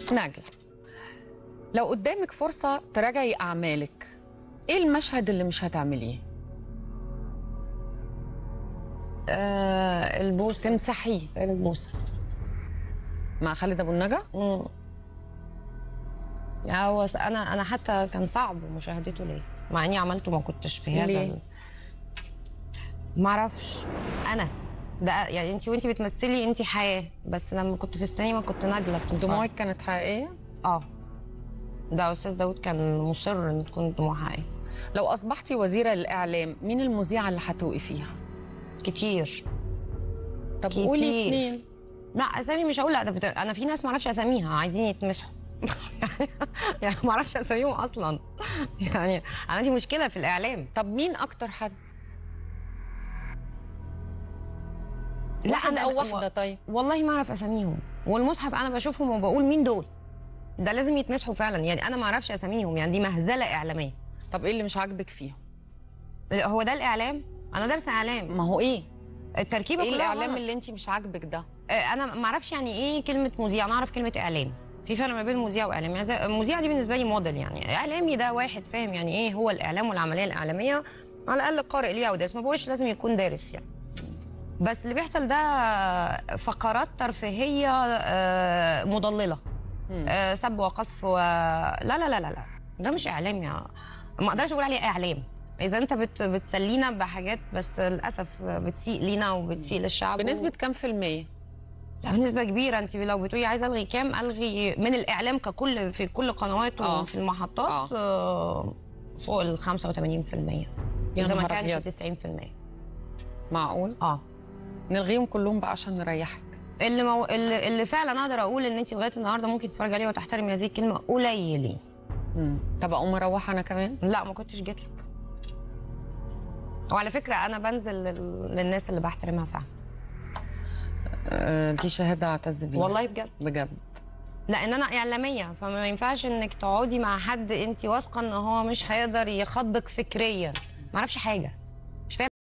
نجلة لو قدامك فرصة تراجعي أعمالك إيه المشهد اللي مش هتعمليه؟ آه البوسه تمسحيه البوسه مع خالد أبو النجا؟ مم. هو س- انا انا حتى كان صعب مشاهدته ليه مع اني عملته ما كنتش في هذا ليه؟ ال- ما اعرفش انا ده يعني انت وانت بتمثلي انت حياه بس لما كنت في السينما كنت نجله بتتفرج. دموعك كانت حقيقية؟ اه ده استاذ داود كان مصر ان تكون دموع حقيقيه لو أصبحتي وزيرة للإعلام مين المذيعة اللي هتوقفيها؟ كتير طب كتير. قولي اتنين لا اسامي مش هقول لا ده بت- انا في ناس ما اعرفش اساميها عايزين يتمسحوا يعني ما اعرفش اساميهم اصلا يعني انا عندي مشكله في الاعلام طب مين أكتر حد؟ لا واحد أنا- أو واحدة طيب والله ما اعرف اساميهم والمصحف انا بشوفهم وبقول مين دول ده لازم يتمسحوا فعلا يعني انا ما اعرفش اساميهم يعني دي مهزله اعلاميه طب إيه اللي مش عاجبك فيهم؟ هو ده الاعلام انا دارسه اعلام ما هو إيه؟ التركيبه إيه كلها الإعلام غلط. اللي أنت مش عاجبك ده؟ آه، انا ما اعرفش يعني ايه كلمه مذيع انا اعرف كلمه اعلام في فرق ما بين مذيع واعلامي يعني زي- المذيع دي بالنسبه لي موديل يعني اعلامي ده واحد فاهم يعني ايه هو الاعلام والعمليه الاعلاميه على الاقل قارئ ليها ودارس ما بقولش لازم يكون دارس يعني بس اللي بيحصل ده فقرات ترفيهيه آه، مضلله آه، سب وقذف و... لا لا لا لا لا ده مش اعلام يا ما اقدرش اقول عليه اعلام اذا انت بت... بتسلينا بحاجات بس للاسف بتسيء لينا وبتسيء للشعب بنسبة كام في المية؟ لا بنسبة كبيرة انت لو بتقولي عايزة الغي كام الغي من الاعلام ككل في كل قنوات آه. وفي المحطات آه. فوق ال 85% يا اذا ما نهار كانش أبيض. 90% معقول؟ اه نلغيهم كلهم بقى عشان نريحك اللي, مو... اللي اللي فعلا اقدر اقول ان انت لغايه النهارده ممكن تتفرجي عليه وتحترمي هذه الكلمه قليلين مم. طب أقوم أروح أنا كمان؟ لا ما كنتش جيت لك وعلى فكره انا بنزل لل... للناس اللي بحترمها فعلا آه، دي شهادة أعتز بيها والله بجد بجد لان انا اعلاميه فما ينفعش انك تقعدي مع حد انت واثقه ان هو مش هيقدر يخاطبك فكريا ما اعرفش حاجه